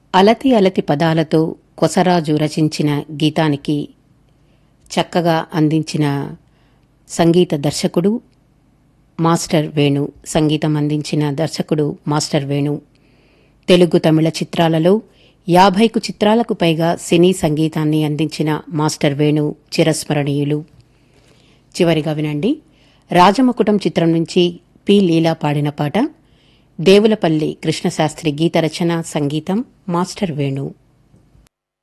అలతి అలతి పదాలతో కొసరాజు రచించిన గీతానికి చక్కగా అందించిన సంగీత దర్శకుడు మాస్టర్ వేణు సంగీతం అందించిన దర్శకుడు మాస్టర్ వేణు తెలుగు తమిళ చిత్రాలలో యాభైకు చిత్రాలకు పైగా సినీ సంగీతాన్ని అందించిన మాస్టర్ వేణు చిరస్మరణీయులు చివరిగా వినండి రాజమకుటం చిత్రం నుంచి పి లీలా పాడిన పాట దేవులపల్లి కృష్ణశాస్త్రి గీత రచన సంగీతం మాస్టర్ వేణు